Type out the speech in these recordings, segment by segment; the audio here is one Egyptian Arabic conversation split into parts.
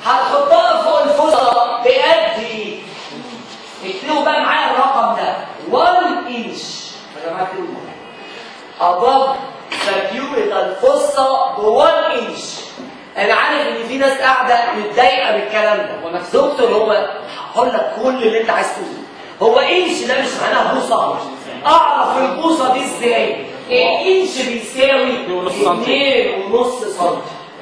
هتحطها فوق الفرصه بقد ايه؟ اكتبوا بقى معايا الرقم ده 1 انش يا جماعه اكتبوا معايا above the cubital fossa ب 1 انش انا عارف ان في ناس قاعده متضايقه بالكلام ده دكتور هو هقول لك كل اللي انت عايز تقوله هو انش ده مش معناها بوصه اعرف البوصه دي ازاي الانش بيساوي 2 ونص سم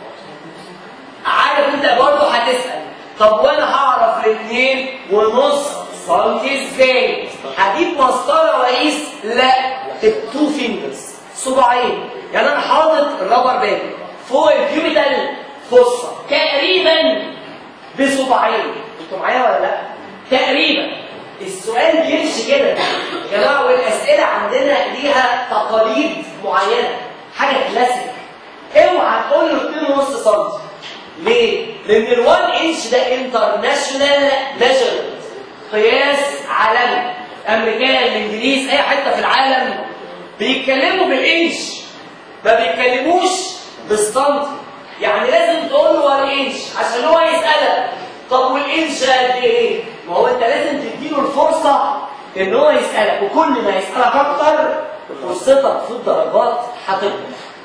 عارف انت برضه هتسال طب وانا هعرف الاثنين ونص سنتي ازاي هجيب مسطره واقيس لا التو فينجرز صباعين يعني انا حاطط الرابر باند فوق الكيوبيتال فصه تقريبا بصباعين انتوا معايا ولا لا تقريبا السؤال بيمشي كده يا جماعه والاسئله عندنا ليها تقاليد معينه حاجه كلاسيك اوعى تقول له 2.5 سم ليه؟ لان ال1 انش ده انترناشونال ميجرمنت قياس عالمي امريكان الانجليز اي حته في العالم بيتكلموا بالانش ما بيتكلموش بالسنتي يعني لازم تقول له 1 انش عشان هو يسالك طب والانش قد ايه؟ ما هو انت لازم تديله الفرصه ان هو يسالك وكل ما يسالك اكتر فرصتك في الدرجات هتكبر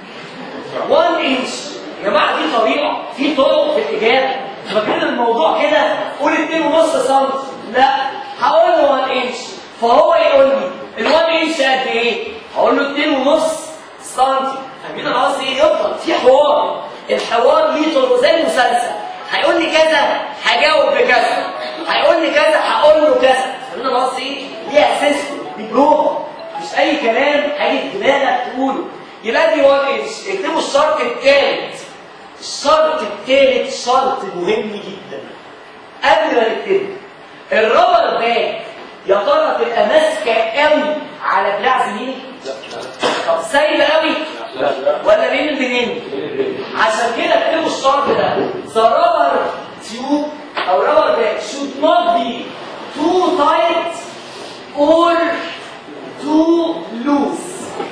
1 انش يا جماعه دي طريقه في طرق في الاجابه فاكرين الموضوع كده قول 2.5 سم لا هقول له 1 انش فهو يقول لي ال 1 انش قد ايه؟ هقول له 2.5 سم فاهمين انا قصدي ايه؟ يفضل في حوار الحوار ليه طرق زي المسلسل هيقول لي كذا هجاوب بكذا هيقول لي كذا هقول له كذا فاهمين انا قصدي ايه؟ ليه اساسه دي بروفه مش اي كلام هيجي في دماغك تقوله يبقى دي 1 انش اكتبوا الشرط الثالث الشرط الثالث شرط مهم جدا قبل ما نكتبه الرابر باك يا ترى تبقى ماسكه قوي على دراع زميلي طب سايبه قوي ولا بين البنين عشان كده اكتبوا الشرط ده the rubber tube او rubber bag should not be too tight or too loose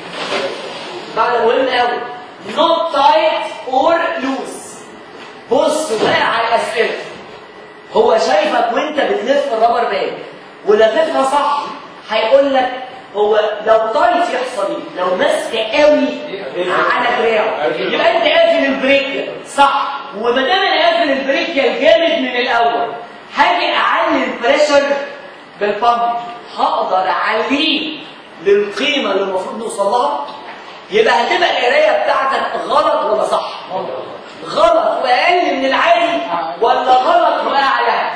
معنى مهم قوي not tight or loose بص بقى على الاسئله هو شايفك وانت بتلف الرابر باج ولففها صح هيقول لك هو لو تايت يحصل ايه؟ لو ماسكه قوي على دراعه يبقى انت قافل البريك صح وما دام انا قافل البريك الجامد من الاول هاجي اعلي البريشر بالبامب هقدر اعليه للقيمه اللي المفروض نوصل لها يبقى هتبقى القرايه بتاعتك غلط ولا صح؟ غلط واقل من العادي ولا غلط واعلى؟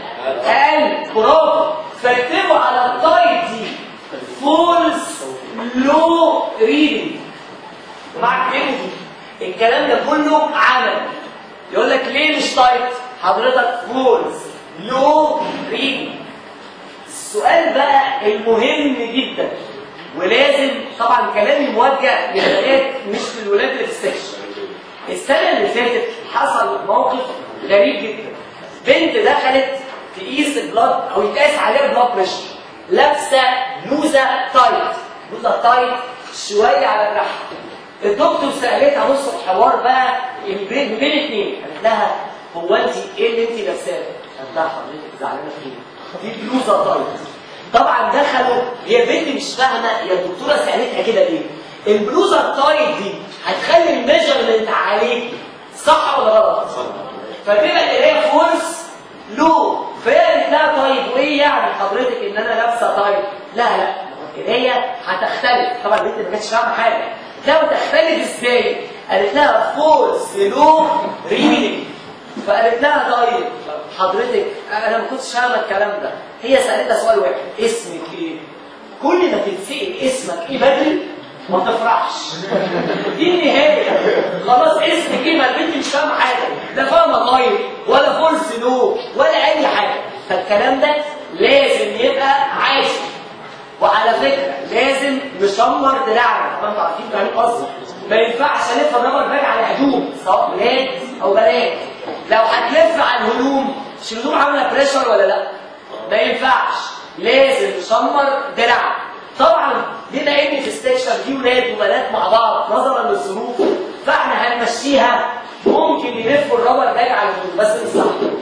اقل برافو فاكتبوا على التايت دي فولس لو ريدنج مع دي الكلام ده كله عمل يقول لك ليه مش تايت؟ حضرتك فولس لو ريدنج السؤال بقى المهم جدا ولازم طبعا كلامي موجه للبنات مش للولاد اللي في السكشن السنه اللي فاتت حصل موقف غريب جدا بنت دخلت تقيس البلاد او يتقاس عليها بلاد بريشر لابسه بلوزه تايت بلوزه تايت شويه على الرحم الدكتور سالتها نص الحوار بقى بين بين اثنين قالت لها هو انت ايه اللي انت لابساه؟ قالت لها حضرتك زعلانه فيه دي بلوزه تايت طبعا دخلوا هي بنت مش فاهمه هي الدكتوره سالتها كده ليه؟ البلوزه التايت دي هتخلي الميجرمنت عليك صح ولا غلط؟ فتبقى القرايه فورس لو فهي قالت لها طيب وايه يعني حضرتك ان انا لابسه طيب؟ لا لا القرايه هتختلف طبعا البنت ما كانتش فاهمه حاجه لا وتختلف ازاي؟ قالت لها فورس لو ريدنج فقالت لها طيب حضرتك انا ما كنتش فاهمه الكلام ده هي سالتها سؤال واحد اسمك ايه؟ كل ما تتسال اسمك ايه بدري ما تفرحش دي النهايه خلاص اسمك ايه ما البنت مش فاهمه حاجه لا فاهمه طيب ولا فولس لو ولا اي حاجه فالكلام ده لازم يبقى عاشر وعلى فكره لازم نشمر دراعنا طبعا انتوا عارفين يعني قصدي ما ينفعش الف الرابر باج على هدوم سواء ولاد او بنات لو هتلف على الهدوم مش الهدوم عامله بريشر ولا لا ما ينفعش لازم نشمر دراعنا طبعا بما ان في ستيشن في ولاد وبنات مع بعض نظرا للظروف فاحنا هنمشيها ممكن يلفوا الرابر باج على الهدوم بس مش صح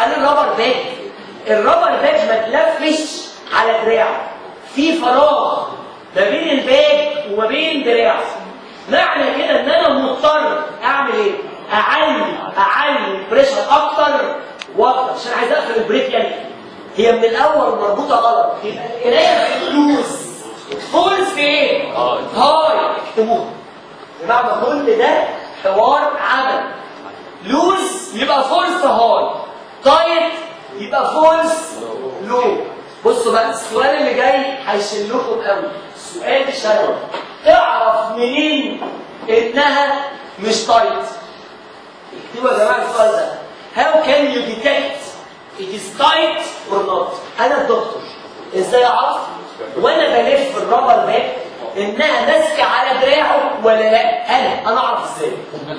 عليه الرابر باج الرابر باج ما تلفش على دراعه في فراغ ما بين الباج وما بين دراعه معنى كده ان انا مضطر اعمل ايه اعلي اعلي البريشر اكتر واكتر عشان عايز اقفل البريك يعني هي من الاول مربوطه غلط يبقى القرايه فلوس فولز في ايه هاي اكتبوها بمعنى كل ده حوار عمل لوز يبقى فولس هاي تايت يبقى فولس لو بصوا بقى السؤال اللي جاي هيشلكم قوي سؤال الشلوي تعرف منين انها مش تايت اكتبوا يا جماعه السؤال ده how can you detect it is tight or not انا الدكتور ازاي اعرف وانا بلف الرابر باك انها ماسكه على دراعه ولا لا انا انا اعرف ازاي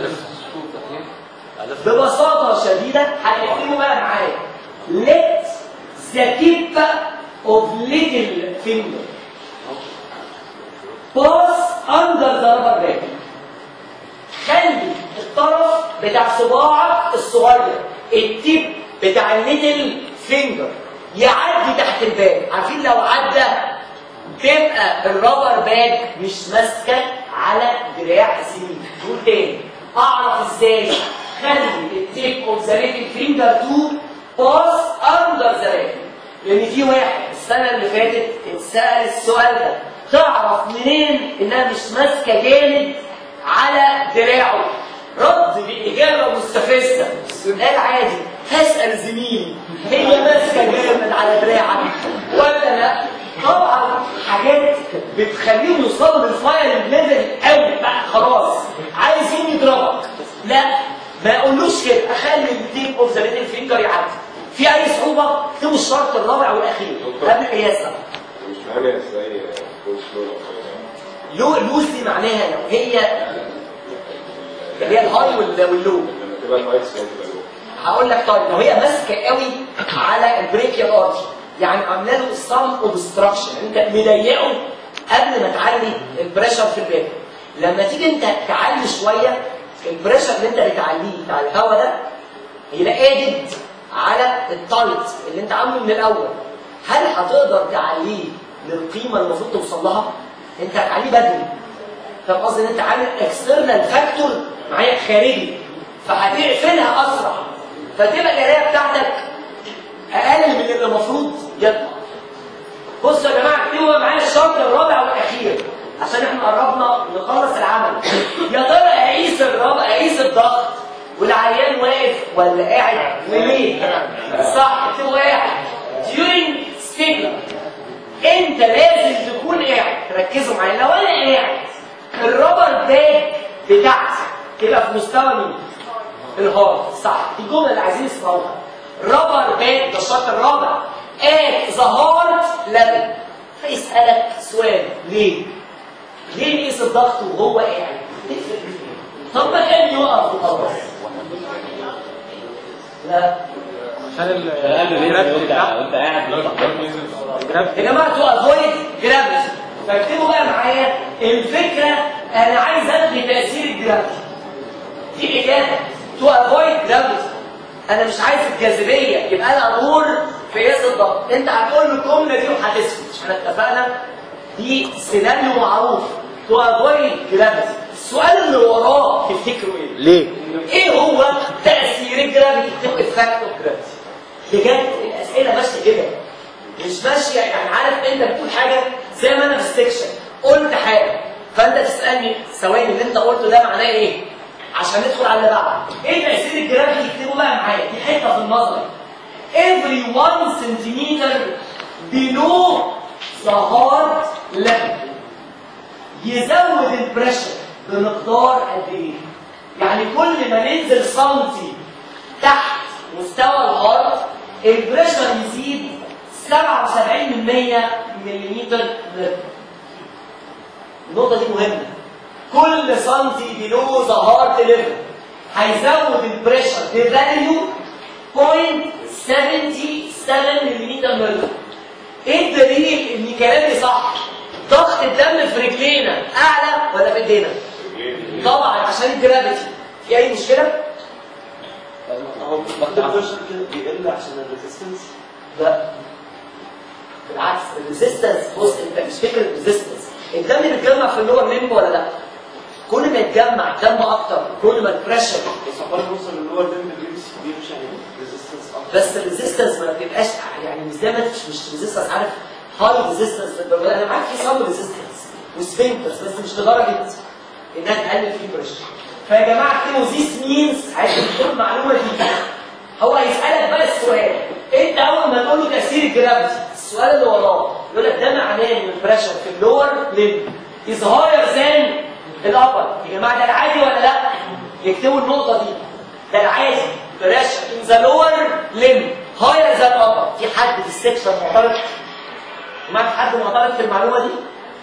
ببساطه شديده هتكتبوا بقى معايا let the tip of little finger pass under the rubber band خلي الطرف بتاع صباعك الصغير التيب بتاع الليتل فينجر يعدي تحت الباب عارفين لو عدى تبقى الرابر باج مش ماسكه على دراع زميلي دول تاني اعرف ازاي خلي التيب اوف ذا ليتل فينجر تو باس اندر ذا ريتل لان في واحد السنه اللي فاتت اتسال السؤال ده تعرف منين انها مش ماسكه جامد على دراعه رد بإجابة مستفزة السؤال عادي هسأل زميلي هي ماسكة جامد على دراعك ولا لا؟ طبعا حاجات بتخليهم يوصلوا للفاير ليفل قوي بقى خلاص عايز يوم يضربك لا ما اقولوش كده اخلي التيب اوف ذا ليتل فينجر يعدي في اي صعوبه اكتبوا الشرط الرابع والاخير قبل قياسها مش معنى ازاي فول سلو او كده لو لوز دي معناها لو هي اللي هي الهاي وال- واللو لما تبقى تايت سلو تبقى لو هقول لك طيب لو هي ماسكه قوي على البريكيال ارتي يعني عامله له سام اوبستراكشن انت مضيقه قبل ما تعلي البريشر في الباب لما تيجي انت تعلي شويه البريشر اللي انت بتعليه بتاع الهواء ده يبقى قادد على التايت اللي انت عامله من الاول هل هتقدر تعليه للقيمه اللي المفروض توصل لها؟ انت هتعليه بدري فاهم قصدي ان انت عامل اكسترنال فاكتور معايا خارجي فهتقفلها اسرع فتبقى القرايه بتاعتك اقل من اللي المفروض يطلع بصوا يا جماعه اكتبوا بقى معايا الشرط الرابع والاخير عشان احنا قربنا نخلص العمل يا ترى اقيس الرابع اقيس الضغط والعيان واقف ولا قاعد وليه؟ صح اكتبوا واحد during stigma انت لازم تكون قاعد ركزوا معايا لو انا قاعد الرابر باج بتاعتي تبقى في مستوى مين؟ الهارد صح دي الجمله اللي عايزين نسمعوها رابر باج ده الشرط الرابع at the heart level فيسألك سؤال ليه؟ ليه نقيس الضغط وهو قاعد؟ تفرق في ايه؟ طب ما كان يقف وخلاص لا عشان ال اقل الجرافيك وانت بتاع- وانت قاعد الجرافيك يا جماعه تو افويد جرافيتي فاكتبوا بقى معايا الفكره انا عايز الغي تاثير الجرافيتي دي اجابه تو افويد جرافيتي انا مش عايز الجاذبيه يبقى انا ادور في قياس الضغط انت هتقول له الجمله دي وهتسكت مش احنا اتفقنا دي سيناريو معروف تو افويد جرافيتي السؤال اللي وراه تفتكروا ايه؟ ليه؟ ايه هو تاثير الجرافيتي؟ تبقى افكت اوف جرافيتي بجد الاسئله ماشيه كده مش ماشيه يعني عارف انت بتقول حاجه زي ما انا في السكشن قلت حاجه فانت تسالني ثواني اللي انت قلته ده معناه ايه؟ عشان ندخل على اللي بعده. ايه تاثير الجرافيتي؟ اكتبوا بقى معايا دي حته في النظري. Every 1 centimeter below the heart level يزود البريشر بمقدار قد ايه؟ يعني كل ما ننزل سنتي تحت مستوى الارض البريشر يزيد 77 من 100 ملم مربع. النقطة دي مهمة. كل سنتي بلو ذا هارت ليفل هيزود البريشر بفاليو 0.77 ملم مربع. ايه الدليل ان كلامي صح؟ ضغط الدم في رجلينا اعلى ولا في ايدينا؟ طبعا عشان الجرافيتي في اي مشكله؟ هو مكتوب فيرجن كده بيقل عشان الريزيستنس لا بالعكس الريزيستنس بص انت مش فكره الريزيستنس الدم بيتجمع في اللور ليمب ولا لا؟ كل ما يتجمع دم اكتر كل ما البريشر بس عقبال ما نوصل للور ليمب بيمشي بيمشي يعني ريزيستنس اكتر بس الريزيستنس ما بتبقاش يعني مش زي ما انت مش مش ريزيستنس عارف هاي ريزيستنس في البرجر انا معاك في سم ريزيستنس وسفنكترز بس مش لدرجه انها تقلل فيه بريشر فيا جماعه اكتبوا ذيس مينز عايز تكتبوا المعلومه دي هو هيسالك بقى السؤال انت اول ما تقول له تاثير الجرافيتي السؤال اللي وراه يقول لك ده معناه ان البريشر في اللور ليمب از هاير ذان الابر يا جماعه ده العادي ولا لا؟ يكتبوا النقطه دي ده العادي بريشر ان ذا لور ليمب هاير ذان الابر في حد في السكشن معترض؟ ما في حد معترض في المعلومه دي؟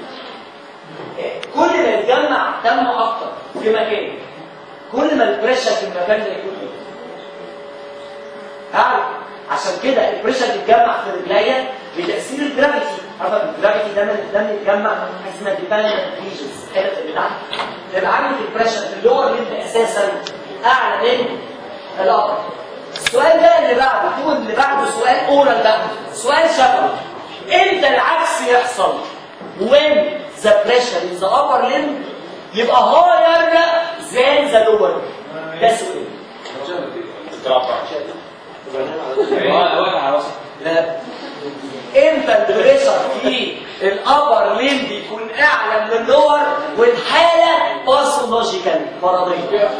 كل ما يتجمع دم اكتر في مكان كل ما البريشر في المكان ده يكون اعلى عشان كده البريشر بيتجمع في رجليا بتاثير الجرافيتي عارفه الجرافيتي ده من الدم يتجمع حاجه اسمها ديبندنت ريجنز الحتت اللي تحت تبقى عامل البريشر في اللور ليمب اساسا اعلى من الابر السؤال ده اللي بعده هو اللي بعده سؤال اورال بقى سؤال شفوي امتى العكس يحصل when the pressure in the upper limb يبقى higher than the lower ده سؤال واقع على راسك لا امتى البريشر في الابر ليمب يكون اعلى من اللور والحاله باثولوجيكال مرضيه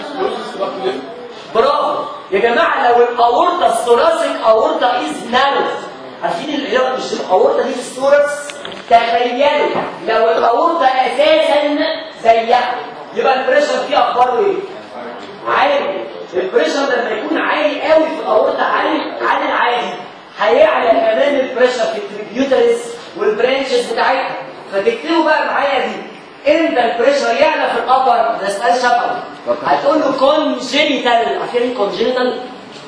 برافو يا جماعه لو الاورطه الثوراسيك اورطه از نارو عارفين الاجابه مش الاورطه دي في الثوركس تخيلوا لو الاورطه اساسا زيها يبقى البريشر فيه اخباره ايه؟ عالي البريشر لما يكون عالي قوي في الاورطه عالي عن العادي هيعلى كمان البريشر في التريبيوتريز والبرانشز بتاعتها فتكتبوا بقى معايا دي امتى البريشر يعلى في الابر ده سؤال شفوي هتقول له كونجينيتال عارفين ايه كونجينيتال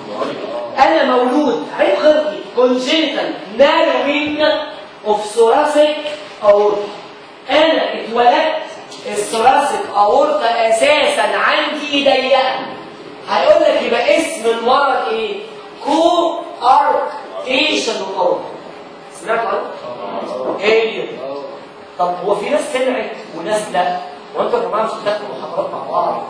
انا مولود عيب خلقي كونجينيتال ناروينج اوف ثوراسيك اورتا انا اتولدت الثوراسيك اورتا اساسا عندي ضيقه هيقول لك يبقى اسم المرض ايه كو اركتيشن اورتا سمعت عنه ايه طب هو في ناس سمعت وناس لا وانتوا يا جماعه مش بتاخدوا محاضرات مع بعض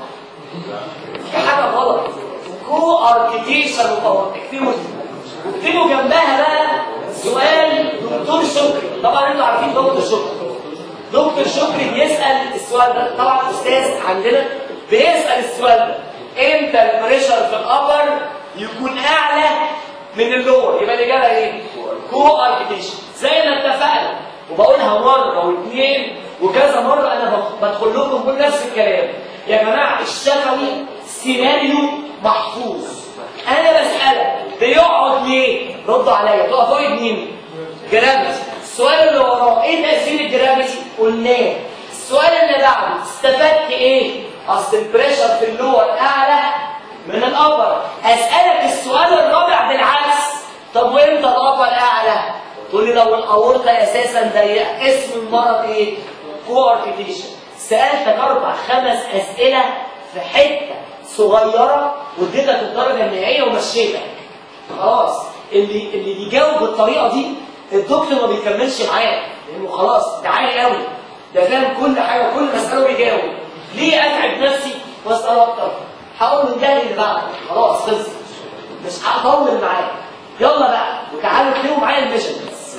في حاجه غلط كو اركتيشن اورتا اكتبوا دي واكتبوا جنبها بقى سؤال دكتور شكري طبعا انتوا عارفين دكتور شكري دكتور شكري بيسال السؤال ده طبعا استاذ عندنا بيسال السؤال ده امتى البريشر في الابر يكون اعلى من اللور يبقى الاجابه ايه كو اركتيشن زي ما اتفقنا وبقولها مره واثنين وكذا مره انا بدخل لكم كل نفس الكلام يا جماعه الشفوي سيناريو محفوظ انا بسالك بيقعد ليه ردوا عليا تقف فوق مين جرافيتي السؤال اللي وراه ايه تاثير الجرافيتي قلناه السؤال اللي بعده استفدت ايه اصل البريشر في اللور اعلى من الابر اسالك السؤال الرابع بالعكس طب وامتى الابر اعلى تقول لي لو الاورطه اساسا ضيقه اسم المرض ايه كوارتيشن سالتك اربع خمس اسئله في حته صغيره واديتك الدرجه النهائيه ومشيتك خلاص اللي اللي بيجاوب بالطريقه دي الدكتور ما بيكملش معاه لانه خلاص ده عالي قوي ده فاهم كل حاجه وكل مساله بيجاوب ليه اتعب نفسي واسال اكتر هقول له ده اللي بعده خلاص خلص مش هطول معاه يلا بقى وتعالوا اكتبوا معايا الميشن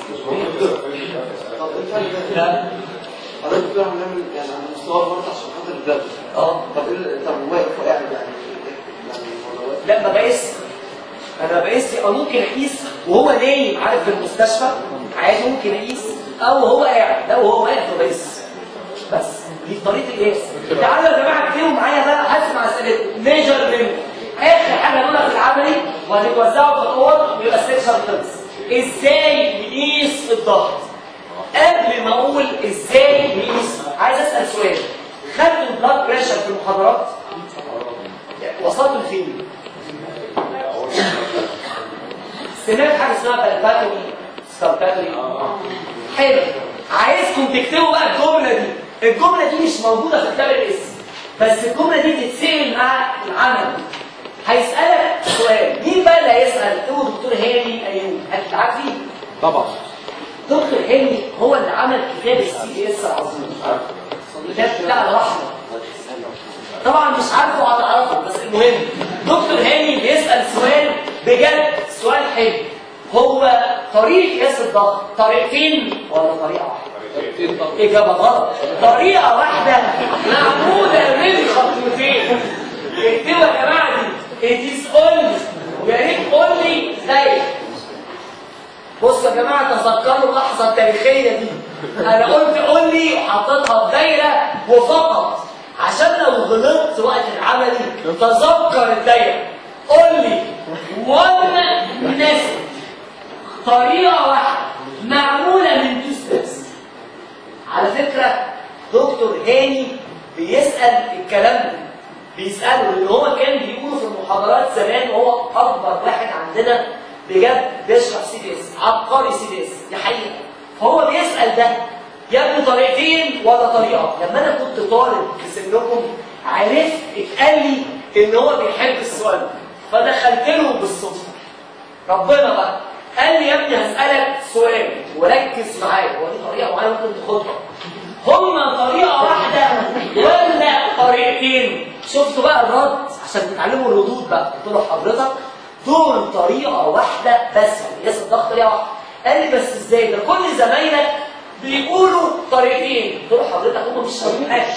طب انت لا حضرتك بتقول هنعمل يعني على مستوى برضه عشان خاطر الدم اه طب ايه طب واقف وقاعد يعني يعني ولا واقف لا ما بقيس انا بقيس أو ممكن اقيس وهو نايم عارف في المستشفى عادي ممكن اقيس او هو قاعد لا وهو واقف بقيس بس دي طريقه القياس تعالوا يا جماعه اكتبوا معايا بقى هسمع اسئلتكم ميجر ليمت اخر حاجه نقولها في العملي وهنتوزعوا خطوات ويبقى السكشن خلص ازاي نقيس الضغط قبل ما اقول ازاي نقيس عايز اسال سؤال خدتوا البلاد بريشر في المحاضرات وصلتوا لفين سمعت حاجه اسمها بالباتوري سكالباتوري حلو عايزكم تكتبوا بقى الجمله دي الجمله دي مش موجوده في كتاب الاسم بس الجمله دي تتسال مع العمل هيسالك سؤال مين بقى اللي هيسال هو دكتور هاني ايوب انت عارفين طبعا دكتور هاني هو اللي عمل كتاب السي دي اس العظيم الكتاب بتاع الرحمه طبعا مش عارفه هتعرفه بس المهم دكتور هاني بيسال سؤال بجد سؤال حلو هو طريق قياس الضغط طريقتين ولا طريقه واحده؟ إجابة غلط طريقة واحدة معمولة من خطوتين اكتبوا يا جماعة دي it is only ويا ريت only زي بصوا يا جماعة تذكروا اللحظة التاريخية دي أنا قلت only وحطيتها في دايرة وفقط عشان لو غلطت وقت العملي تذكر الدايرة only one method طريقة واحدة معمولة من two steps على فكرة دكتور هاني بيسأل الكلام ده بيسأله لأن هو كان بيقوله في المحاضرات زمان وهو أكبر واحد عندنا بجد بيشرح سي دي اس عبقري سي دي اس دي حقيقة فهو بيسأل ده يا ابني طريقتين ولا طريقة لما أنا كنت طالب في سنكم عرفت اتقال لي إن هو بيحب السؤال ده فدخلت له بالصدفة ربنا بقى قال لي يا ابني هسألك سؤال وركز معايا هو دي طريقة معينة ممكن تاخدها هما طريقة واحدة ولا طريقتين شفتوا بقى الرد عشان تتعلموا الردود بقى قلت له حضرتك دول طريقة واحدة بس قياس الضغط طريقة واحدة قال لي بس ازاي ده كل زمايلك بيقولوا طريقتين قلت له حضرتك هم مش طريقتين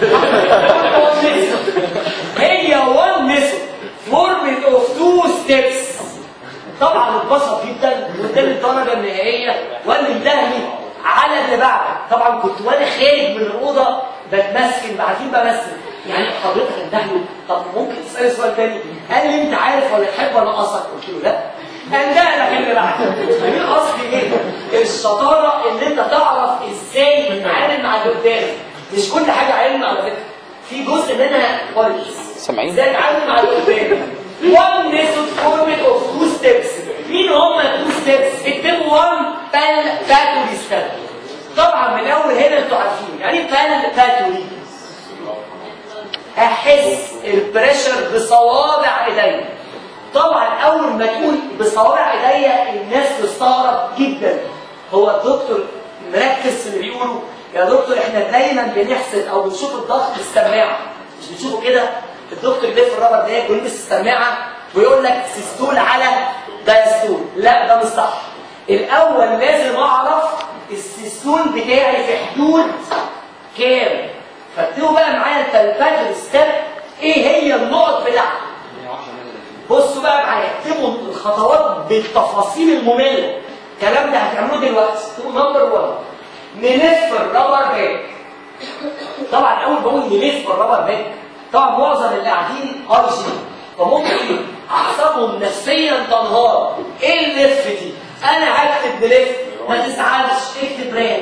هي one method formed of two steps طبعا اتبسط جدا واداني الدرجه النهائيه وقال لي انتهني على اللي بعده طبعا كنت وانا خارج من الاوضه بتمسكن بعدين بمثل يعني حضرتك انتهني طب ممكن تسالي سؤال تاني قال لي انت عارف ولا تحب ولا قصك قلت له لا انتهى اللي بعده فاهمين قصدي ايه الشطاره ان انت تعرف ازاي تتعامل مع اللي قدامك مش كل حاجه علم على فكره في جزء منها كويس سامعين؟ ازاي اتعامل مع اللي قدامك one method formed of two steps مين هم two steps اكتبوا one بال باتوري ستيب طبعا من اول هنا انتوا عارفين يعني بال باتوري احس البريشر بصوابع ايديا طبعا اول ما تقول بصوابع ايديا الناس تستغرب جدا هو الدكتور مركز في اللي بيقوله يا دكتور احنا دايما بنحسب او بنشوف الضغط بالسماعه مش بنشوفه كده الدكتور يلف الرابر ده ويلبس السماعه ويقول لك سيستول على دايستول لا ده مش صح الاول لازم اعرف السيستول بتاعي في حدود كام فاكتبوا بقى معايا التلفات ستيب ايه هي النقط بتاعتي بصوا بقى معايا اكتبوا الخطوات بالتفاصيل الممله الكلام ده هتعملوه دلوقتي اكتبوا نمبر 1 نلف الرابر باك طبعا اول بقول نلف الرابر باك طبعا معظم اللي قاعدين اي جي فممكن اعصابهم نفسيا تنهار ايه اللف دي انا هكتب نلف ما تزعلش اكتب راب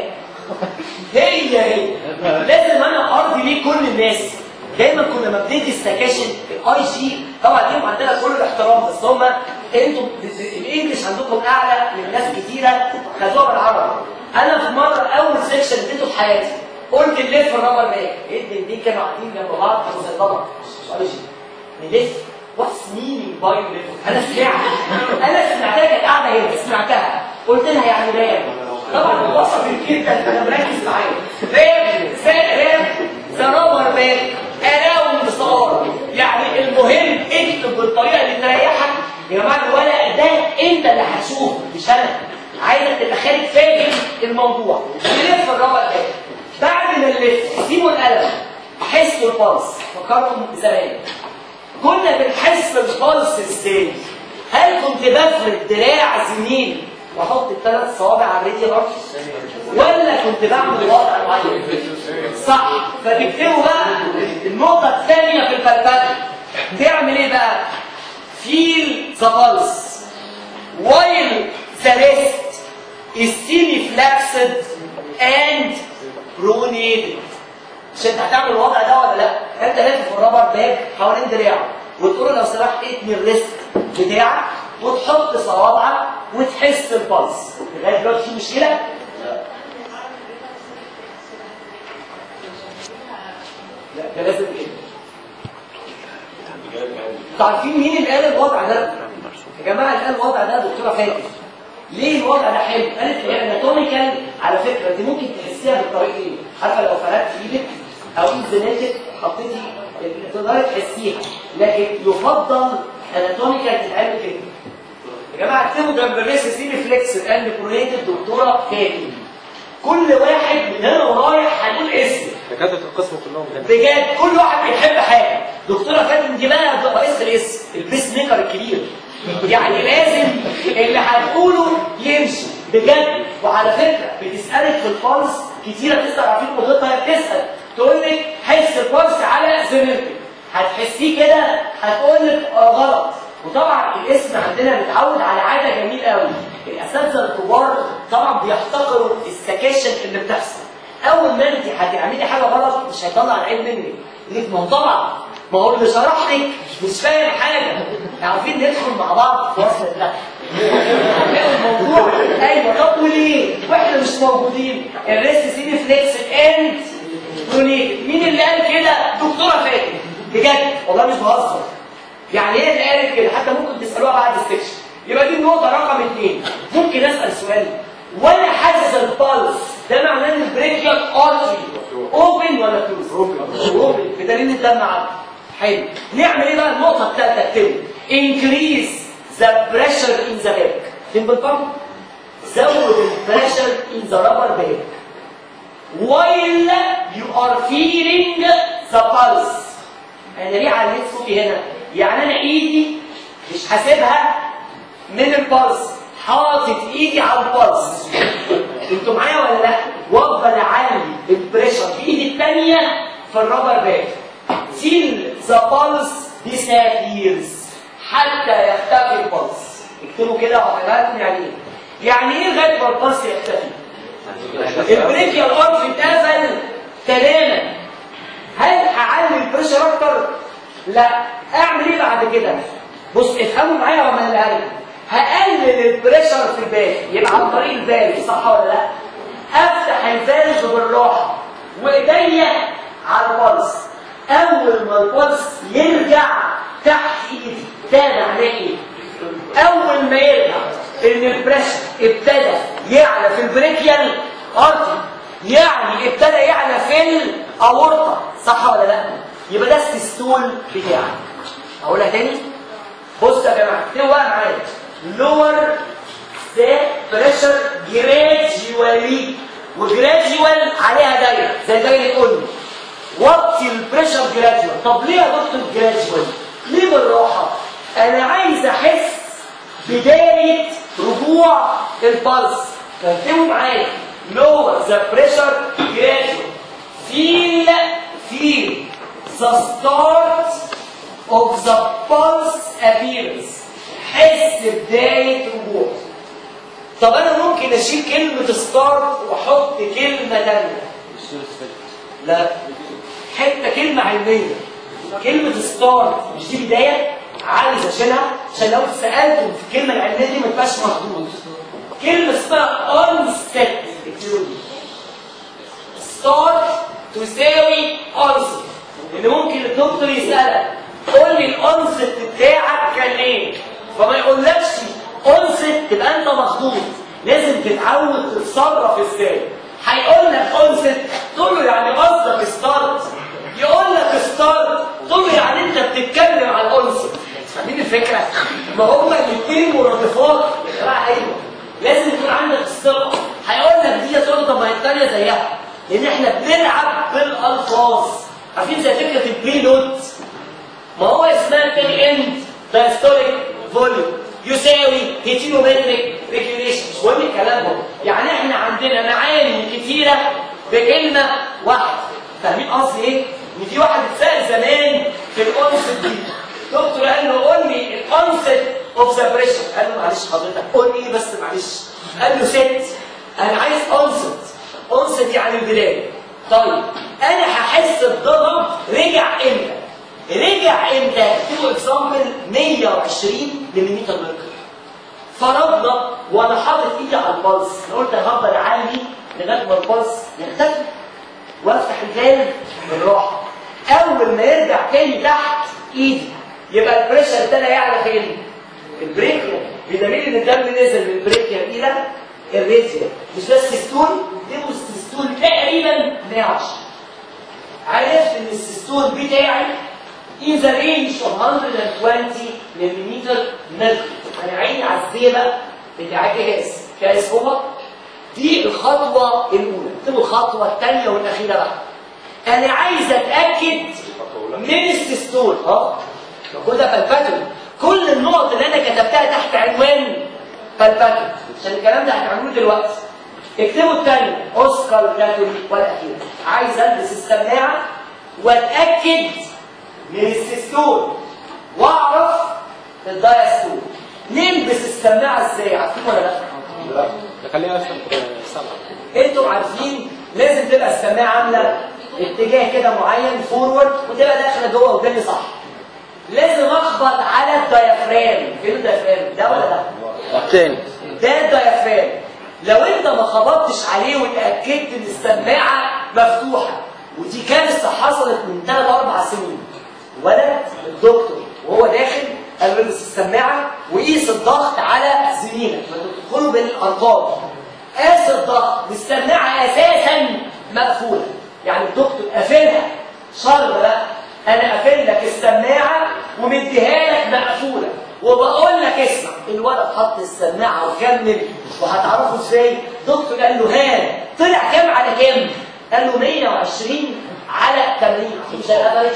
هي هي لازم انا ارضي ليه كل الناس دايما كنا لما بندي السكاشن الاي جي طبعا ليهم عندنا كل الاحترام بس هم انتوا الانجليش عندكم اعلى من ناس كتيره خدوها بالعربي انا في مره اول سيكشن اديته في حياتي قلت نلف الرابر باك ايه الدين كانوا قاعدين جنب بعض كانوا زي طبعا مش اي جي نلف واتس مينينج باي نلف انا سمعت انا سمعتها كانت قاعده هنا سمعتها قلت لها يعني راب طبعا وصفت جدا انا مركز معايا راب راب ذا رابر باك اراوند صار يعني المهم اكتب بالطريقه اللي تريحك يا جماعه الورق ده انت اللي هتشوفه مش انا عايزك تبقى خارج فاهم الموضوع نلف الرابر باك بعد ما نلف سيبوا القلم حسوا البلس فكرتم زمان كنا بنحس بالبلس ازاي هل كنت بفرد دراع زميلي واحط الثلاث صوابع على الرجل الارض ولا كنت بعمل وضع معين صح فتكتبوا بقى النقطه الثانيه في الفلفله تعمل ايه بقى feel the pulse while the rest is semi-flexed and pronated مش انت هتعمل الوضع ده ولا لا انت لافف الرابر باك حوالين دراعه وتقول له لو سمحت اتني الريست بتاعك وتحط صوابعك وتحس البلس لغايه دلوقتي في مشكله لا ده لازم ايه انتوا عارفين مين اللي قال الوضع ده؟ يا جماعه اللي قال الوضع ده دكتوره فاتن ليه الوضع ده حلو؟ قالت لي اناتوميكال على فكره دي ممكن تحسيها بالطريقتين عارفه لو فردت ايدك او ايد زميلتك حطيتي تقدري تحسيها لكن يفضل اناتوميكال تتعمل كده يا جماعه اكتبوا جنب الريس سي ريفلكس قال برونيت الدكتوره فاتن كل واحد من هنا ورايح هنقول اسم دكاتره القسم كلهم كده بجد كل واحد بيحب حاجه دكتوره فاتن دي بقى رئيس الاسم البيس ميكر الكبير يعني لازم اللي هتقوله يمشي بجد وعلى فكره بتسالك في الفالس كتيره بتسال عارفين مضيتها هي بتسال تقول لك حس الفالس على زميلتك هتحسيه كده هتقول لك آه غلط وطبعا الاسم عندنا متعود على عاده جميله قوي الاساتذه الكبار طبعا بيحتقروا السكاشن اللي بتحصل اول ما انت هتعملي حاجه غلط مش هيطلع العيب منك ليه ما هو طبعا ما هو اللي شرح لك مش فاهم حاجه عارفين ندخل مع بعض في وصل الدخل هنلاقي الموضوع ايوه طب وليه واحنا مش موجودين الريست سي فليكس اند برونيت مين اللي قال كده دكتوره فاتن بجد والله مش بهزر يعني ايه اللي قالت كده حتى ممكن تسالوها بعد السكشن يبقى دي النقطه رقم اثنين ممكن اسال سؤال وانا حاسس البلس ده معناه ان البريكيال ارتري اوبن ولا كلوز اوبن بدليل الدم عالي حلو نعمل ايه بقى النقطه الثالثه اكتبه increase the pressure in the back فين بالفرق زود البريشر in the rubber bag while you are feeling the pulse انا ليه عليت صوتي هنا يعني انا ايدي مش حاسبها من البلس حاطط ايدي على البلس انتوا معايا ولا لا وافضل اعلي البريشر بايدي الثانيه في الرابر باك till the pulse disappears حتى يختفي البلس اكتبوا كده وحضراتكم يعني ايه يعني ايه لغايه ما البلس يختفي البريكيال ارتري اتقفل تماما هل هعلي البريشر اكتر لا اعمل ايه بعد كده بص افهموا معايا وما انا اللي هقلل البريشر في الباك يبقى عن طريق الفالف صح ولا لا افتح الفالف بالراحه وايديا على البلس اول ما البلس يرجع تحت ايدي ده معناه ايه اول ما يرجع ان البريشر ابتدى يعلى في البريكيال ارتري يعني ابتدى يعلى في الاورطه صح ولا لا يبقى ده السيستول بتاعك اقولها تاني بص يا جماعه اكتبوا بقى معايا lower the pressure gradually وجراديوال عليها دايره زي دايره قلنا وطي البريشر جراديوال طب ليه يا دكتور جراديوال ليه بالراحه انا عايز احس بدايه رجوع البلس فاكتبوا معايا lower the pressure gradual feel feel the start of the pulse appearance حس بداية رجوع طب انا ممكن اشيل كلمة ستارت واحط كلمة تانية لا حتة كلمة علمية كلمة ستارت مش دي بداية عايز اشيلها عشان لو سألتم في الكلمة العلمية دي ما تبقاش مخدوط كلمة اسمها onset ستارت تساوي onset اللي ممكن الدكتور يسألك قول لي الانست بتاعك كان ايه فما يقولكش انست تبقى انت مخضوض لازم تتعود تتصرف ازاي هيقول لك انست تقول له يعني قصدك ستارت يقول لك ستارت تقول له يعني انت بتتكلم عن انست فاهمين الفكره ما هما الاثنين مرادفات يا جماعه ايوه لازم يكون عندك الثقه هيقول لك دي تقول له طب ما هي الثانيه زيها لان احنا بنلعب بالالفاظ عارفين زي فكره البري نوت ما هو اسمها تاني اند دايستوليك فوليوم يساوي هيتيرومتريك ريجوليشن مش مهم الكلام ده يعني احنا عندنا معاني كتيره بكلمه واحده فاهمين قصدي ايه؟ ان في واحد اتسال زمان في الانست دي دكتور قال له قول لي الانست اوف ذا بريشر قال له معلش حضرتك قول لي بس معلش قال له ست انا عايز انست انست يعني البدايه طيب انا هحس بضرب رجع امتى؟ رجع امتى؟ اكتبوا اكزامبل 120 ملم ميركوري فرضنا وانا حاطط ايدي على البلس انا قلت هفضل اعلي لغايه ما البلس يختفي وافتح الفالف بالراحه اول ما يرجع تاني تحت ايدي يبقى البريشر ابتدى يعلى فين؟ في البريكيا بدليل ان الدم نزل من البريكيا الى الريزيا مش بس ستول دي السيستول تقريبا 110 عرفت ان السيستول بتاعي in the range of 120 ملم ملك انا عيني على الزيبه بتاع الجهاز جهاز هو دي الخطوه الاولى اكتبوا الخطوه الثانيه والاخيره بقى انا عايز اتاكد من السيستول اه ما كل ده بالباتون كل النقط اللي انا كتبتها تحت عنوان بالباتون عشان الكلام ده هنعمله دلوقتي اكتبوا الثانيه اوسكار كاتولي والاخيره عايز البس السماعه واتاكد من السيستول واعرف الدايستول نلبس السماعه ازاي عارفين ولا لا؟ خليها اصلا سبعه انتوا عارفين لازم تبقى السماعه عامله اتجاه كده معين فورورد وتبقى داخله جوه قدامي صح لازم اخبط على الديافرام فين الديافرام ده ولا ده تاني ده الديافرام لو انت ما خبطتش عليه واتاكدت ان السماعه مفتوحه ودي كارثه حصلت من 3 4 سنين ولد الدكتور وهو داخل قال له البس السماعه وقيس الضغط على زميلك ما تدخلوا بالارقام قاس الضغط والسماعه اساسا مقفوله يعني الدكتور قافلها شر بقى انا قافل لك السماعه ومديها لك مقفوله وبقول لك اسمع الولد حط السماعه وكمل وهتعرفوا ازاي دكتور قال له ها طلع كام على كام قال له 120 على 80 مش الافريج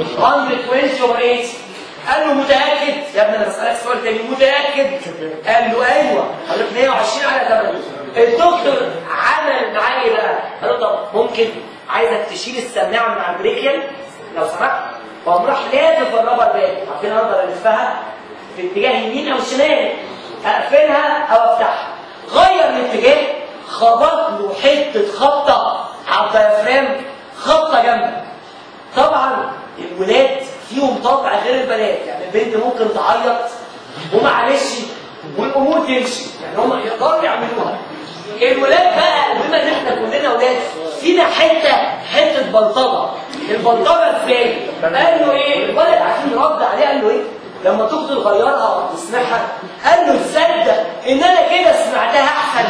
120 over 80 قال له متاكد يا ابني انا بسالك سؤال تاني متاكد قال له ايوه قال له 120 على 80 الدكتور عمل معاه ايه بقى قال له طب ممكن عايزك تشيل السماعه من على البريكيال لو سمحت وقام راح لافف الرابر باك عارفين اقدر الفها في اتجاه يمين او شمال اقفلها او افتحها غير الاتجاه خبط له حته خبطه على الديافرام خبطه جامده طبعا الولاد فيهم طبع غير البنات يعني البنت ممكن تعيط ومعلش والامور تمشي يعني هم يقدروا يعملوها الولاد بقى بما ان احنا كلنا ولاد فينا حته حته بلطجه البلطجه ازاي؟ قال له ايه؟ الولد عشان رد عليه قال له ايه؟ لما تفضل تغيرها وتسمعها قال له تصدق ان انا كده سمعتها احسن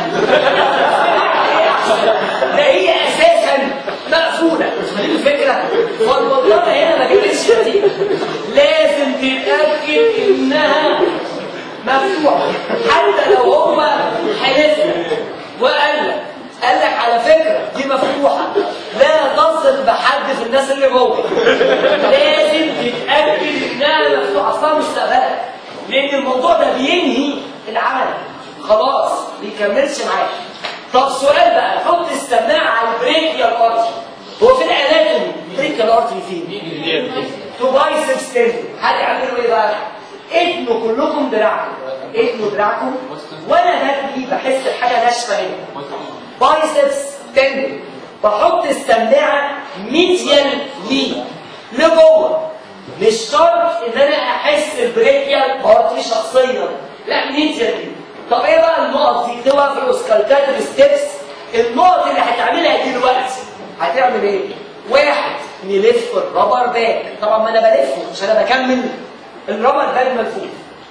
ده هي اساسا مقفوله دي الفكره فالبلطجه هنا ما جابتش نتيجه لازم تتاكد انها مفتوحه حتى لو هو حلفنا وقال لك قال لك على فكره دي مفتوحه لا تصل بحد في الناس اللي جوه لازم تتاكد انها مفتوحه اصلا مستقبلها لان الموضوع ده بينهي العمل خلاص بيكملش معاك طب سؤال بقى حط السماعه على البريكيال ارتري هو في الاناتومي البريكيال ارتري فين؟ تو بايسبس تندون هتعملوا ايه بقى؟ اتنوا كلكم دراعكم اتنوا دراعكم وانا جاتلي بحس بحاجه ناشفه هنا بايسبس تندون بحط السماعه ميديال لي لجوه مش شرط ان انا احس البريكيال ارتري شخصيا لا ميديال لي طب ايه بقى النقط دي اكتبها في الاوسكالتاتيف ستيبس النقط اللي هتعملها دلوقتي هتعمل ايه؟ واحد نلف الرابر باك طبعا ما انا بلفه مش انا بكمل الرابر باك ملفوف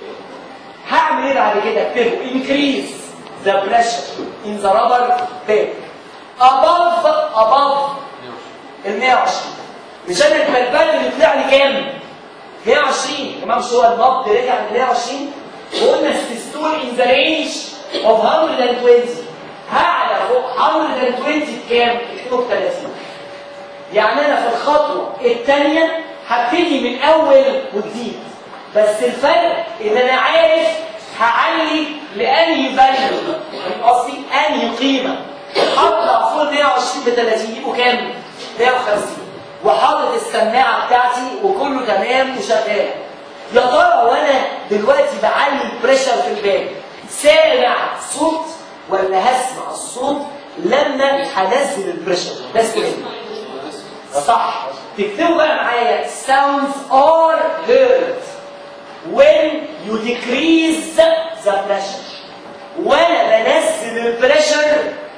هعمل ايه بعد كده اكتبه increase the pressure in the rubber bag above above ال 120 مش انا البلبات اللي طلع لي كام 120 تمام مش هو النبض رجع ل 120 وقلنا السيستول in the range of 120 هعلى فوق 120 بكام؟ اكتب 30 يعني انا في الخطوه الثانيه هبتدي من اول وجديد بس الفرق ان انا عارف هعلي لانهي فاليو قصدي انهي قيمه هطلع فوق 120 ب 30 يبقوا كام؟ 150 وحاطط السماعه بتاعتي وكله تمام وشغال يا ترى وانا دلوقتي بعلي البريشر في الباب سامع صوت ولا هسمع الصوت لما هنزل البريشر ده اسمه صح تكتبوا بقى معايا sounds are heard when you decrease the pressure وانا بنزل البريشر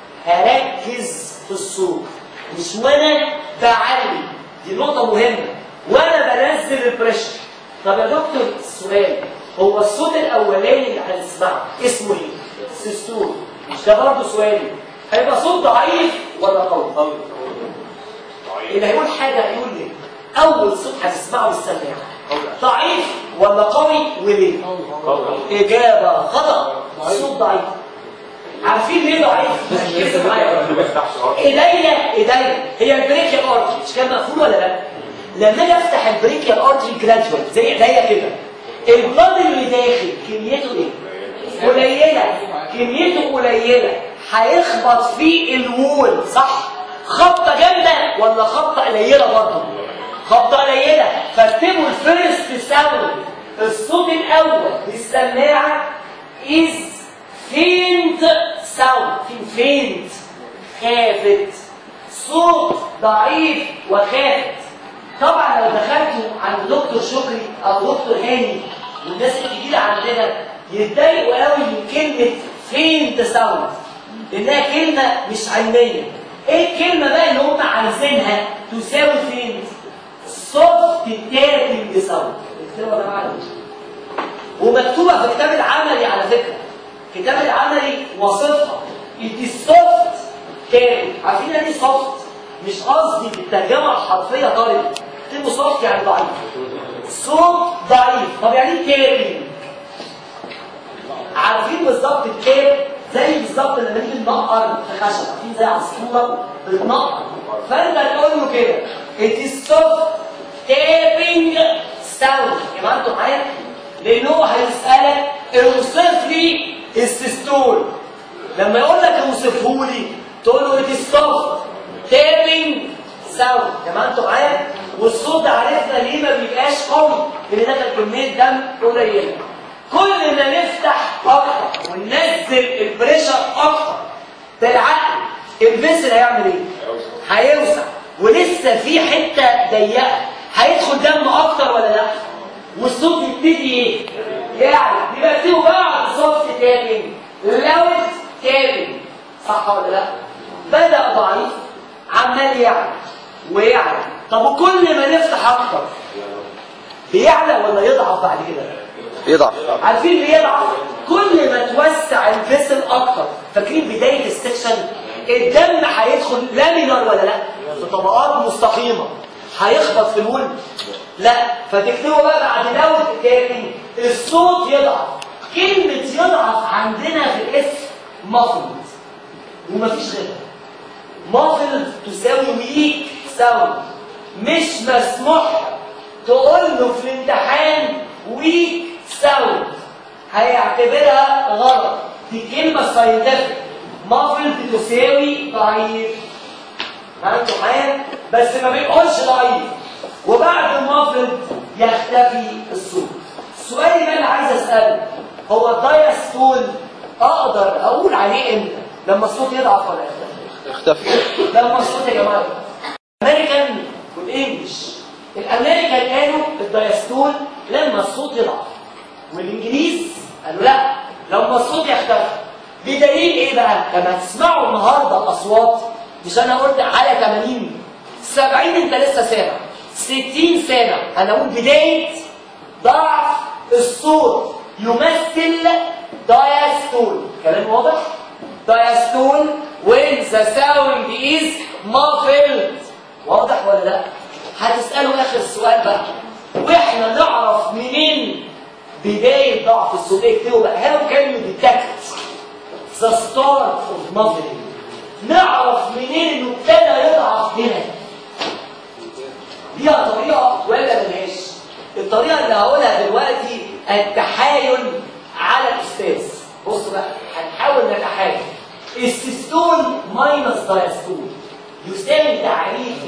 هركز في الصوت مش وانا بعلي دي نقطة مهمة وانا بنزل البريشر طب يا دكتور السؤال هو الصوت الاولاني اللي هنسمعه اسمه ايه؟ سيستول مش ده برضه سؤالي هيبقى صوت ضعيف ولا قوي؟ اللي هيقول حاجه هيقول ليه؟ اول صوت هتسمعه بالسماعه ضعيف ولا قوي وليه؟ اجابه خطا صوت ضعيف عارفين ليه ضعيف؟ ركزوا معايا ايديا ايديا هي البريكيال ارتري مش كان مفهوم ولا لا؟ لما اجي افتح البريكيال ارتري جرادوال زي ايديا كده البلاد اللي داخل كميته ايه؟ قليله كميته قليله هيخبط في الوول صح؟ خبطه جامده ولا خبطه قليله برضه؟ خبطه قليله فاكتبوا الفيرست ساوند الصوت الاول بالسماعه از فينت ساوند فين فينت خافت صوت ضعيف وخافت طبعا لو دخلتوا عند دكتور شكري او دكتور هاني والناس الكبيره عندنا يتضايقوا قوي من كلمه فينت ساوند لانها كلمه مش علميه ايه الكلمه بقى اللي هم عايزينها تساوي فينت سوفت تابنج ساوند اكتبوها يا جماعه ومكتوبه في كتاب العملي على فكره كتاب العملي وصفها دي سوفت تابنج عارفين يعني ايه سوفت مش قصدي بالترجمه الحرفيه طارق اكتبوا سوفت يعني ضعيف صوت ضعيف طب يعني ايه تابنج عارفين بالظبط التاب زي بالظبط لما نيجي ننقر في خشب عارفين زي عصفوره بتنقر فانت تقول له كده it is soft tapping sound يبقى انتوا معايا لان هو هيسالك اوصف لي السيستول لما يقول لك اوصفه لي تقول له it is soft tapping sound يبقى انتوا معايا والصوت ده عرفنا ليه ما بيبقاش قوي لان ده كان كميه دم قليله كل ما نفتح اكتر وننزل البريشر اكتر في العقل الفيسل هيعمل ايه؟ هيوسع ولسه في حته ضيقه هيدخل دم اكتر ولا لا؟ والصوت يبتدي ايه؟ يعني يبقى اكتبوا بعض صوت تابنج لوت تابنج صح ولا لا؟ بدا ضعيف عمال يعلى ويعلى طب وكل ما نفتح اكتر بيعلى ولا يضعف بعد كده؟ يضعف عارفين ليه يضعف؟ كل ما توسع الفيسل اكتر فاكرين بدايه السكشن الدم هيدخل لامينر ولا لا؟ في طبقات مستقيمه هيخبط في الول لا فتكتبوا بقى بعد لو تاني الصوت يضعف كلمه يضعف عندنا في الاسم مفرد ومفيش غيرها مفرد تساوي ويك ساوند مش مسموح تقول له في الامتحان ويك ساوند هيعتبرها غلط دي كلمة ساينتفك مافل بتساوي ضعيف فهمتوا معايا؟ بس ما بيقولش ضعيف وبعد المافل يختفي الصوت السؤال اللي انا عايز اساله هو الدايستول اقدر اقول عليه امتى؟ لما الصوت يضعف ولا يختفي؟ اختفى لما الصوت يا جماعه الامريكان والانجلش الامريكان قالوا الدايستول لما الصوت يضعف والانجليز قالوا لا لما الصوت يختفي بدليل ايه بقى لما تسمعوا النهارده الاصوات مش انا قلت على 80 70 انت لسه سامع 60 سامع انا اقول بدايه ضعف الصوت يمثل دايستول كلام واضح diastole when the sound is muffled واضح ولا لا هتسألوا آخر السؤال بقى واحنا نعرف منين بداية ضعف الصوت اكتبوا بقى how can you detect the start of muffling نعرف منين انه ابتدى يضعف هنا ليها طريقة ولا ملهاش الطريقة اللي هقولها دلوقتي التحايل على الأستاذ بصوا بقى هنحاول نتحايل السيستول ماينس دايستول يساوي تعريف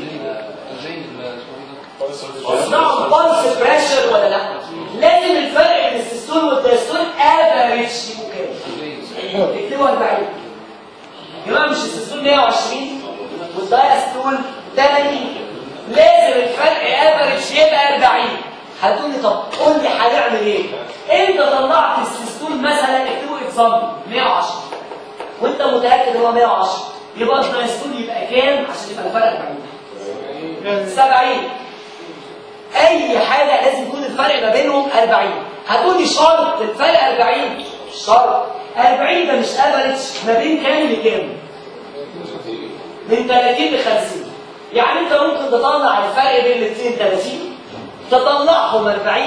اسمعوا البلس بريشر ولا لا لازم الفرق بين السيستول والدايستول افريج يبقوا كام اكتبوا 40 يا جماعه مش السيستول 120 والدايستول 80 لازم الفرق افريج يبقى 40 هتقول لي طب قول لي هنعمل ايه انت طلعت السيستول مثلا اكتبوا اكزامبل 110 وانت متاكد هو 110 يبقى الدايستول يبقى كام عشان يبقى الفرق 40 70 اي حاجه لازم يكون الفرق ما بينهم 40 هتقولي شرط الفرق 40 شرط 40 ده مش افريج ما بين كام لكام من 30 ل 50 يعني انت ممكن تطلع الفرق بين الاثنين 30 تطلعهم 40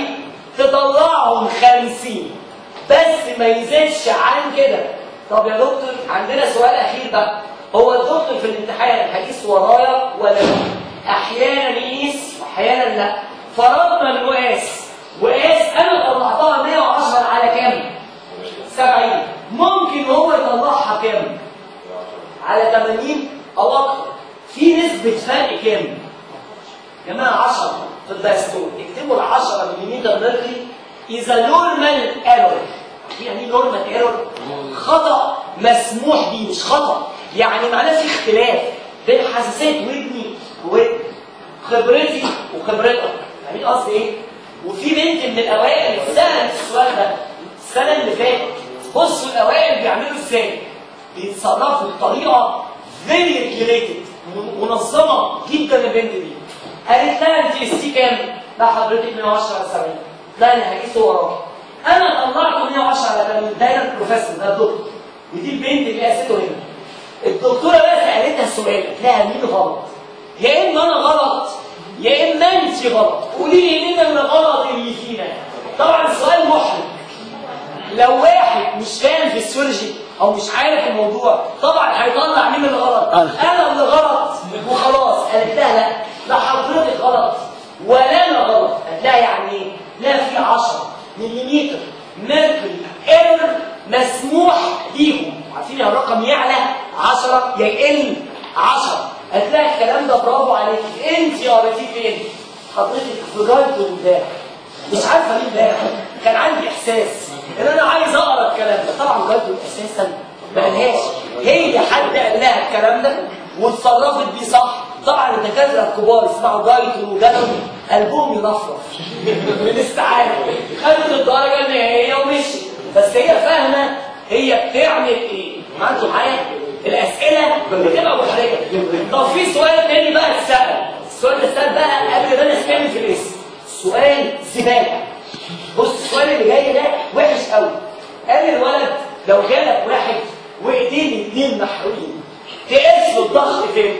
تطلعهم 50 بس ما يزيدش عن كده طب يا دكتور عندنا سؤال اخير بقى هو الدكتور في الامتحان هيقيس ورايا ولا لا احيانا يقيس واحيانا لا فرضنا انه قاس وقاس انا طلعتها 110 على كام 70 ممكن هو يطلعها كام على 80 او اكتر في نسبه فرق كام يا جماعه 10 في الدايستول اكتبوا ال 10 ملم ميركوري اذا نورمال ايرور يعني ايه نورمال ايرور خطا مسموح بيه مش خطا يعني معناه في اختلاف بين حساسيه ودني وودني خبرتي وخبرتك فاهمين قصدي ايه وفي بنت من الاوائل سالت السؤال ده السنه اللي فاتت بصوا الاوائل بيعملوا ازاي بيتصرفوا بطريقه فيري ريجوليتد منظمه جدا البنت دي قالت لها انت اس كام؟ لا حضرتك 110 على 70 لا انا هقيسه وراك انا طلعته 110 على 80 ده انا البروفيسور ده الدكتور ودي البنت اللي قاسته هنا الدكتوره بقى سالتها السؤال قالت لها مين غلط؟ يا اما انا غلط يا اما انت غلط قولي لي مين اللي غلط اللي فينا طبعا السؤال محرج لو واحد مش فاهم في السيولوجي او مش عارف الموضوع طبعا هيطلع مين اللي غلط أنا. انا اللي غلط وخلاص قالت لها لا لا حضرتك غلط ولا انا غلط قالت لها يعني ايه لا في 10 ملم ميركوري ايرور مسموح بيهم عارفين الرقم يعلى 10 يا يقل 10 قالت لها الكلام ده برافو عليك انت قريتيه فين حضرتك في جايده امبارح مش عارفه ليه امبارح كان عندي احساس ان انا عايز اقرا الكلام ده طبعا جايده اساسا ما قالهاش هي حد قال لها الكلام ده واتصرفت بيه صح طبعا الدكاتره الكبار يسمعوا جايده وجالهم قلبهم ينفرف من السعاده خدت الدرجه النهائيه ومشي بس هي فاهمه هي بتعمل ايه ما انتوا معايا الاسئله بتبقى محرجه طب في سؤال تاني بقى اتسال السؤال ده اتسال بقى قبل ما انا اتكلم في الاسم سؤال زباله بص السؤال اللي جاي ده وحش قوي قال الولد لو جالك واحد وايدين الاثنين محروقين تقيس له الضغط فين؟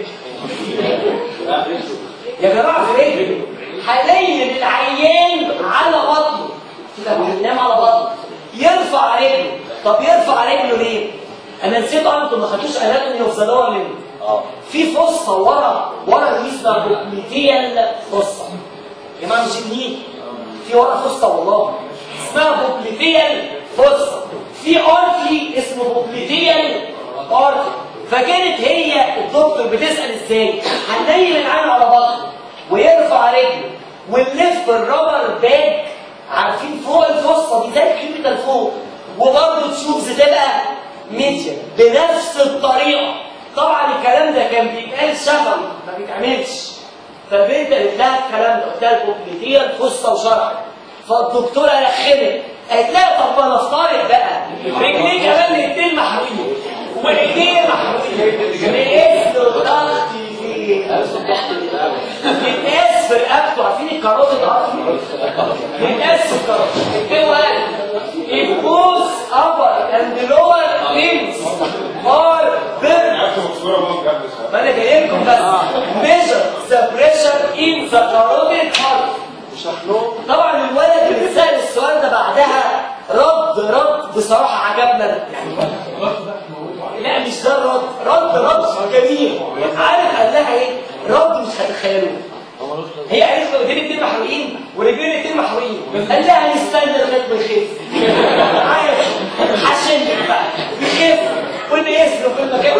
يا جماعه في ايه؟ هلين العيان على بطنه كده بينام على بطنه يرفع رجله طب يرفع رجله ليه؟ انا نسيت اه انتوا ما خدتوش اناتومي اوف ذا لور ليه؟ في فصه ورا ورا اللي اسمها بوبليتيال فصه يا جماعه مش النيل في ورا فصه والله اسمها بوبليتيال فصه في ارتري اسمه بوبليتيال ارتري فكانت هي الدكتور بتسال ازاي هننيم العين على بطنه ويرفع رجله ونلف الرابر باج عارفين فوق الفصه دي زي الكيميكال فوق وبرضه التيوبز تبقى ميديا بنفس الطريقه طبعا الكلام ده كان بيتقال شفوي ما بيتعملش فالبنت قالت لها الكلام ده قلت لها الكوبليتيه الفصه وشرحت فالدكتوره رخمت قالت لها طب ما نفترض بقى رجليه كمان الاثنين محروقين وايديه محروقين نقيس له الضغط فين؟ بيتقاس في رقبته عارفين الكاروتيد ارتري بيتقاس في الكاروتيد اكتبوا It goes upper and lower limbs are burnt عرفتوا الصورة ممكن قبل ما انا جاي لكم بس measure the pressure in the carotid artery طبعا الولد اللي اتسال السؤال ده بعدها رد رد بصراحه عجبنا يعني لا مش ده الرد رد رد جميل عارف قال لها ايه رد مش هتخيلوه هي قالت له ايدين اتنين محروقين ورجلين اتنين محروقين قال لها هنستنى لغايه ما يخف عارف عشان بقى يخف ونقيس له في المكان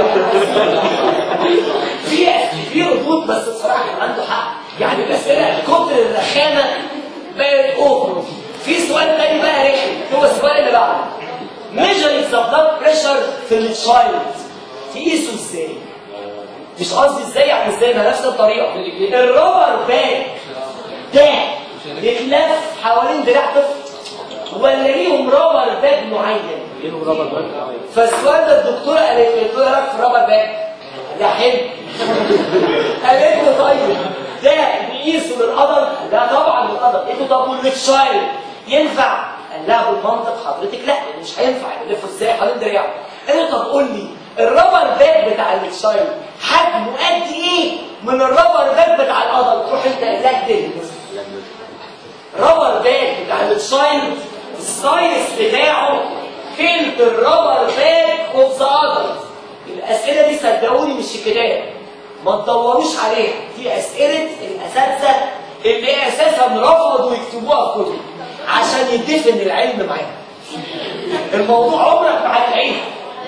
في في ردود بس بصراحه كان عنده حق يعني الاسئله كتر الرخامه بقت اوفر في سؤال تاني بقى رخم هو السؤال اللي بعده ميجر ذا بلاد بريشر في التشايلد تقيسه ازاي؟ مش قصدي ازاي يعني ازاي ما نفس الطريقه الرابر باك ده بيتلف حوالين دراع طفل ولا ليهم رابر باك معين ليهم رابر باك فالسؤال ده الدكتوره قالت له قلت له رايك في الرابر باك ده حلو قالت له طيب ده نقيسه للقدر لا طبعا للقدر انتوا طب والتشايلد ينفع قال لها بالمنطق حضرتك لا يعني مش هينفع يلفوا ازاي حوالين دراعه انت طب قول لي الرابر باك بتاع التشايلد حجمه قد ايه من الرابر باك بتاع القدر تروح انت قايلها تلبس رابر باك بتاع التشايلد السايز بتاعه تلت الرابر باك اوف ذا اذر الاسئله دي صدقوني مش الكتاب ما تدوروش عليها دي اسئله الاساتذه اللي اساسا رفضوا يكتبوها في كتب عشان يدفن العلم معاهم الموضوع عمرك ما هتلاقيها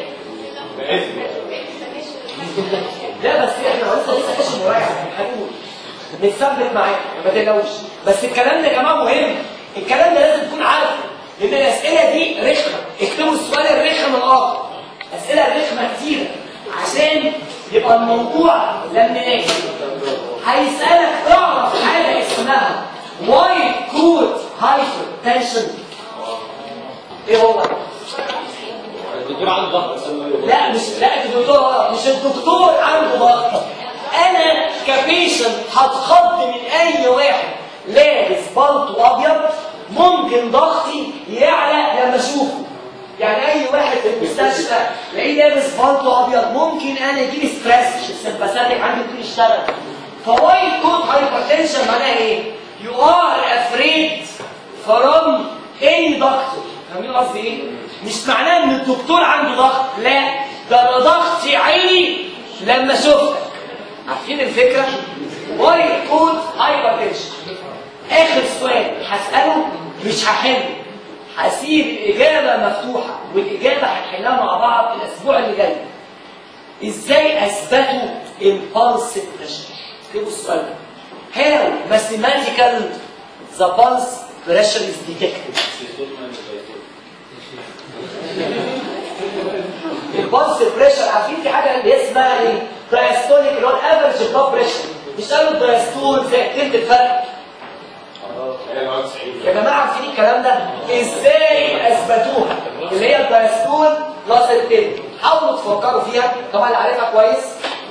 لا بس احنا لسه لسه كاشف مراجعه هنقول نتثبت معاك ما تقلقوش بس الكلام ده يا جماعه مهم الكلام ده لازم تكون عارفه لان الاسئله دي رخمه اكتبوا السؤال الرخم الاخر اسئله رخمه كتيره عشان يبقى الموضوع لم نلاقي هيسالك تعرف حاجه اسمها وايت كوت هايبر تنشن ايه هو؟ الدكتور عنده ضغط لا مش لا الدكتور غلط مش الدكتور عنده ضغط انا كبيشنت هتخض من اي واحد لابس بلطو ابيض ممكن ضغطي يعلى لما اشوفه يعني اي واحد في المستشفى تلاقيه لابس بلطو ابيض ممكن انا يجيلي ستريس السمباثيك عندي بتقول اشتغل فوايت كوت هايبرتنشن معناها ايه؟ يو ار افريد فروم اني دكتور فاهمين قصدي ايه؟ مش معناه ان الدكتور عنده ضغط لا ده انا ضغطي عالي لما شفتك عارفين الفكره؟ وايت كوت هايبرتنشن اخر سؤال هساله مش هحله هسيب الاجابه مفتوحه والاجابه هنحلها مع بعض الاسبوع اللي جاي ازاي اثبتوا البلس بريشر اكتبوا السؤال ده how mathematical the pulse pressure is detected البلس بريشر عارفين في حاجه اللي هي اسمها ايه؟ دايستوليك اللي هو الافرج بلاد بريشر مش قالوا الدايستول زي تلت الفرق يا جماعه عارفين الكلام ده ازاي اثبتوها اللي هي الدايستول بلس التلت حاولوا تفكروا فيها طبعا اللي عارفها كويس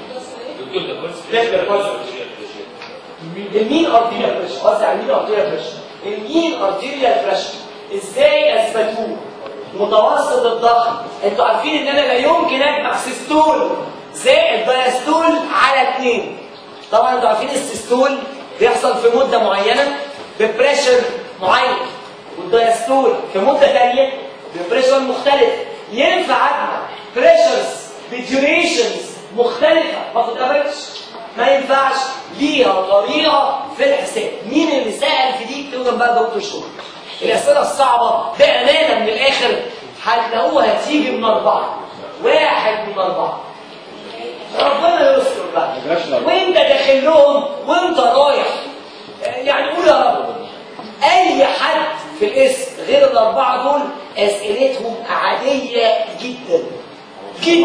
المين ارتيريال بريشر قصدي على المين ارتيريال بريشر المين ارتيريال بريشر ازاي اثبتوه متوسط الضغط انتوا عارفين ان انا لا يمكن اجمع سيستول زائد دايستول على اثنين طبعا انتوا عارفين السيستول بيحصل في مده معينه ببريشر معين والدايستول في مده ثانيه ببريشر مختلف ينفع اجمع بريشرز بديوريشنز مختلفه ما تتقابلش ما ينفعش ليها طريقه في الحساب مين اللي سال في دي اكتبوا جنبها دكتور شهر الاسئله الصعبه بامانه من الاخر هتلاقوها تيجي من اربعه واحد من اربعه ربنا يستر بقى وانت داخل لهم وانت رايح يعني قول يا رب اي حد في الاسم غير الاربعه دول اسئلتهم عاديه جدا جدا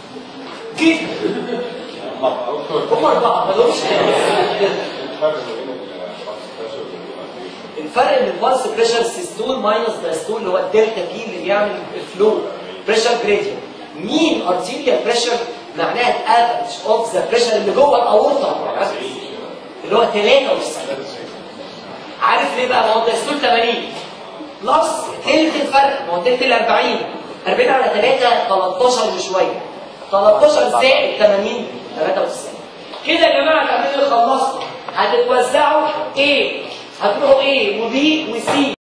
جدا هم اربعه ما لهمش الفرق بين البلس بريشر سيستول ماينس دايستول اللي هو الدلتا بي اللي بيعمل الفلو بريشر جريدينت مين ارتيريال بريشر معناها الافرج اوف ذا بريشر اللي جوه الاورطه اللي هو 93 عارف ليه بقى ما هو الدايستول 80 بلس تلت الفرق ما هو تلت ال 40 40 على 3 13 وشويه 13 زائد 80 93 كده يا جماعه تعملوا خلصنا هتتوزعوا ايه هتروحوا ايه وبي وسي